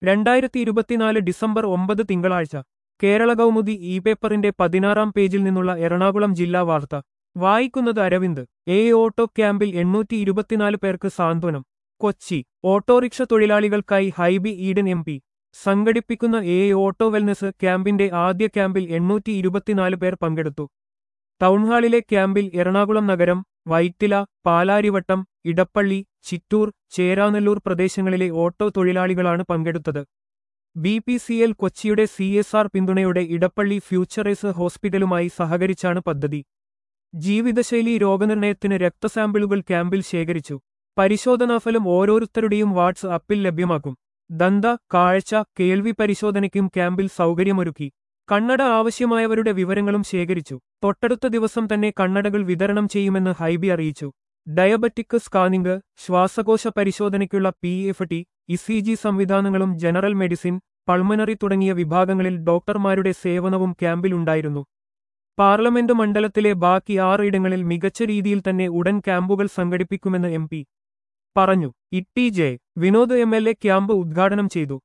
രണ്ടായിരത്തി ഇരുപത്തിനാല് ഡിസംബർ ഒമ്പത് തിങ്കളാഴ്ച കേരള കൗമുദി ഇ പേപ്പറിന്റെ പതിനാറാം പേജിൽ നിന്നുള്ള എറണാകുളം ജില്ലാ വാർത്ത വായിക്കുന്നത് അരവിന്ദ് എ ഓട്ടോ ക്യാമ്പിൽ എണ്ണൂറ്റി ഇരുപത്തിനാല് പേർക്ക് സാന്ത്വനം കൊച്ചി ഓട്ടോറിക്ഷ തൊഴിലാളികൾക്കായി ഹൈബി ഈഡൻ എം പി സംഘടിപ്പിക്കുന്ന എ ഓട്ടോ വെൽനസ് ക്യാമ്പിന്റെ ആദ്യ ക്യാമ്പിൽ എണ്ണൂറ്റി ഇരുപത്തിനാല് പേർ പങ്കെടുത്തു ടൗൺഹാളിലെ ക്യാമ്പിൽ എറണാകുളം നഗരം വൈറ്റില പാലാരിവട്ടം ഇടപ്പള്ളി ചിറ്റൂർ ചേരാനെല്ലൂർ പ്രദേശങ്ങളിലെ ഓട്ടോ തൊഴിലാളികളാണ് പങ്കെടുത്തത് ബി പി സി എൽ കൊച്ചിയുടെ സി എസ് ആർ പിന്തുണയോടെ ഇടപ്പള്ളി ഫ്യൂച്ചറേസ് ഹോസ്പിറ്റലുമായി സഹകരിച്ചാണ് പദ്ധതി ജീവിതശൈലി രോഗനിർണയത്തിന് രക്തസാമ്പിളുകൾ ക്യാമ്പിൽ ശേഖരിച്ചു പരിശോധനാഫലം ഓരോരുത്തരുടെയും വാട്സ് അപ്പിൽ ലഭ്യമാക്കും ദന്ത കാഴ്ച കേൾവി പരിശോധനയ്ക്കും ക്യാമ്പിൽ സൗകര്യമൊരുക്കി കണ്ണട ആവശ്യമായവരുടെ വിവരങ്ങളും ശേഖരിച്ചു തൊട്ടടുത്ത ദിവസം തന്നെ കണ്ണടകൾ വിതരണം ചെയ്യുമെന്ന് ഹൈബി അറിയിച്ചു ഡയബറ്റിക് സ്കാനിംഗ് ശ്വാസകോശ പരിശോധനയ്ക്കുള്ള പി എഫ് ടി ഇസിജി സംവിധാനങ്ങളും ജനറൽ മെഡിസിൻ പൾമനറി തുടങ്ങിയ വിഭാഗങ്ങളിൽ ഡോക്ടർമാരുടെ സേവനവും ക്യാമ്പിലുണ്ടായിരുന്നു പാർലമെന്റ് മണ്ഡലത്തിലെ ബാക്കി ആറിടങ്ങളിൽ മികച്ച രീതിയിൽ തന്നെ ഉടൻ ക്യാമ്പുകൾ സംഘടിപ്പിക്കുമെന്ന് എം പി പറഞ്ഞു T J Vinod M L A camp ഉദ്ഘാടനം ചെയ്തു